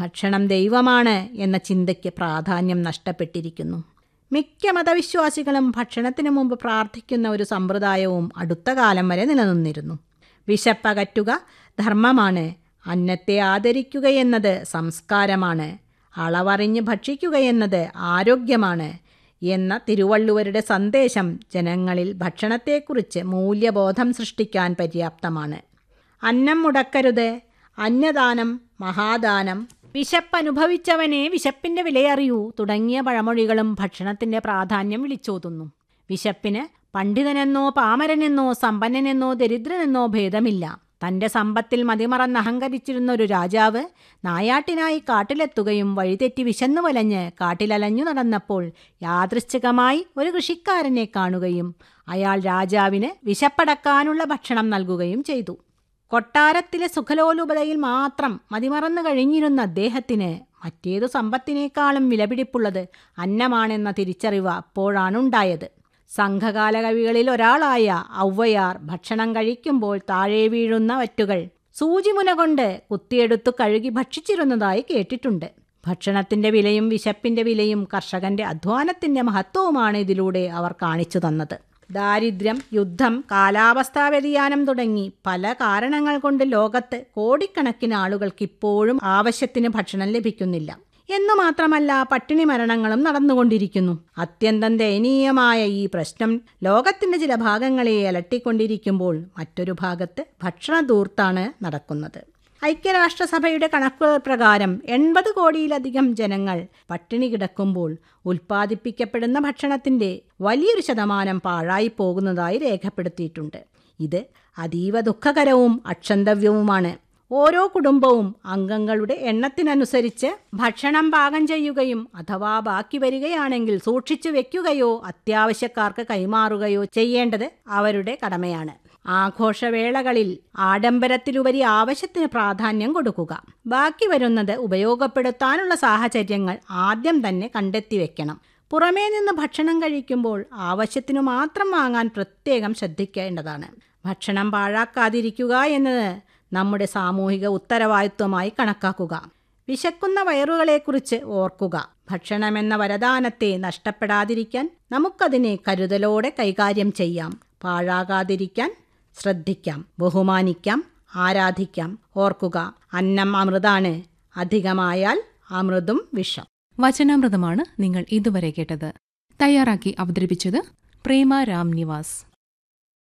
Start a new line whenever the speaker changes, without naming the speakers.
ഭക്ഷണം ദൈവമാണ് എന്ന ചിന്തയ്ക്ക് പ്രാധാന്യം നഷ്ടപ്പെട്ടിരിക്കുന്നു മിക്ക മതവിശ്വാസികളും ഭക്ഷണത്തിനു മുമ്പ് പ്രാർത്ഥിക്കുന്ന ഒരു സമ്പ്രദായവും അടുത്ത കാലം വരെ നിലനിന്നിരുന്നു വിശപ്പകറ്റുക ധർമ്മമാണ് അന്നത്തെ ആദരിക്കുകയെന്നത് സംസ്കാരമാണ് അളവറിഞ്ഞ് ഭക്ഷിക്കുകയെന്നത് ആരോഗ്യമാണ് എന്ന തിരുവള്ളുവരുടെ സന്ദേശം ജനങ്ങളിൽ ഭക്ഷണത്തെക്കുറിച്ച് മൂല്യബോധം സൃഷ്ടിക്കാൻ പര്യാപ്തമാണ് അന്നം മുടക്കരുത് അന്നദാനം മഹാദാനം വിശപ്പനുഭവിച്ചവനെ വിശപ്പിന്റെ വിലയറിയൂ തുടങ്ങിയ പഴമൊഴികളും ഭക്ഷണത്തിന്റെ പ്രാധാന്യം വിളിച്ചോതുന്നു വിശപ്പിന് പണ്ഡിതനെന്നോ പാമരനെന്നോ സമ്പന്നനെന്നോ ദരിദ്രനെന്നോ ഭേദമില്ല തന്റെ സമ്പത്തിൽ മതിമറന്ന് അഹങ്കരിച്ചിരുന്ന ഒരു രാജാവ് നായാട്ടിനായി കാട്ടിലെത്തുകയും വഴിതെറ്റി വിശന്നു വലഞ്ഞ് കാട്ടിലലഞ്ഞു നടന്നപ്പോൾ യാദൃശ്ചികമായി ഒരു കൃഷിക്കാരനെ കാണുകയും അയാൾ രാജാവിന് വിശപ്പടക്കാനുള്ള ഭക്ഷണം നൽകുകയും ചെയ്തു കൊട്ടാരത്തിലെ സുഖലോലുപതയിൽ മാത്രം മതിമറന്നു കഴിഞ്ഞിരുന്ന അദ്ദേഹത്തിന് മറ്റേതു സമ്പത്തിനേക്കാളും വിലപിടിപ്പുള്ളത് അന്നമാണെന്ന തിരിച്ചറിവ് അപ്പോഴാണുണ്ടായത് സംഘകാല കവികളിൽ ഒരാളായ ഔവയാർ ഭക്ഷണം കഴിക്കുമ്പോൾ താഴെ വീഴുന്ന വറ്റുകൾ സൂചിമുന കൊണ്ട് കുത്തിയെടുത്തു കഴുകി ഭക്ഷിച്ചിരുന്നതായി കേട്ടിട്ടുണ്ട് ഭക്ഷണത്തിന്റെ വിലയും വിശപ്പിന്റെ വിലയും കർഷകന്റെ അധ്വാനത്തിന്റെ മഹത്വവുമാണ് ഇതിലൂടെ അവർ കാണിച്ചു തന്നത് ദാരിദ്ര്യം യുദ്ധം കാലാവസ്ഥാ വ്യതിയാനം തുടങ്ങി പല കാരണങ്ങൾ കൊണ്ട് ലോകത്ത് കോടിക്കണക്കിന് ആളുകൾക്ക് ഇപ്പോഴും ആവശ്യത്തിന് ഭക്ഷണം ലഭിക്കുന്നില്ല എന്നു മാത്രമല്ല പട്ടിണി മരണങ്ങളും നടന്നുകൊണ്ടിരിക്കുന്നു അത്യന്തം ദയനീയമായ ഈ പ്രശ്നം ലോകത്തിന്റെ ചില ഭാഗങ്ങളെ അലട്ടിക്കൊണ്ടിരിക്കുമ്പോൾ മറ്റൊരു ഭാഗത്ത് ഭക്ഷണ ദൂർത്താണ് നടക്കുന്നത് ഐക്യരാഷ്ട്രസഭയുടെ കണക്കുകൾ പ്രകാരം എൺപത് കോടിയിലധികം ജനങ്ങൾ പട്ടിണി കിടക്കുമ്പോൾ ഉൽപ്പാദിപ്പിക്കപ്പെടുന്ന ഭക്ഷണത്തിന്റെ വലിയൊരു ശതമാനം പാഴായി പോകുന്നതായി രേഖപ്പെടുത്തിയിട്ടുണ്ട് ഇത് അതീവ ദുഃഖകരവും അക്ഷന്തവ്യവുമാണ് ഓരോ കുടുംബവും അംഗങ്ങളുടെ എണ്ണത്തിനനുസരിച്ച് ഭക്ഷണം പാകം ചെയ്യുകയും അഥവാ ബാക്കി വരികയാണെങ്കിൽ സൂക്ഷിച്ചു വെക്കുകയോ അത്യാവശ്യക്കാർക്ക് കൈമാറുകയോ ചെയ്യേണ്ടത് അവരുടെ കടമയാണ് ആഘോഷവേളകളിൽ ആഡംബരത്തിലുപരി ആവശ്യത്തിന് പ്രാധാന്യം കൊടുക്കുക ബാക്കി വരുന്നത് ഉപയോഗപ്പെടുത്താനുള്ള സാഹചര്യങ്ങൾ ആദ്യം തന്നെ കണ്ടെത്തി വെക്കണം പുറമേ നിന്ന് ഭക്ഷണം കഴിക്കുമ്പോൾ ആവശ്യത്തിനു മാത്രം വാങ്ങാൻ പ്രത്യേകം ശ്രദ്ധിക്കേണ്ടതാണ് ഭക്ഷണം പാഴാക്കാതിരിക്കുക എന്നത് നമ്മുടെ സാമൂഹിക ഉത്തരവാദിത്വമായി കണക്കാക്കുക വിശക്കുന്ന വയറുകളെക്കുറിച്ച് ഓർക്കുക ഭക്ഷണമെന്ന വരദാനത്തെ നഷ്ടപ്പെടാതിരിക്കാൻ നമുക്കതിനെ കരുതലോടെ കൈകാര്യം ചെയ്യാം പാഴാകാതിരിക്കാൻ ശ്രദ്ധിക്കാം ബഹുമാനിക്കാം ആരാധിക്കാം ഓർക്കുക അന്നം അമൃതാണ് അധികമായാൽ അമൃതും വിഷം
വചനാമൃതമാണ് നിങ്ങൾ ഇതുവരെ കേട്ടത് തയ്യാറാക്കി അവതരിപ്പിച്ചത് പ്രേമ രാം നിവാസ്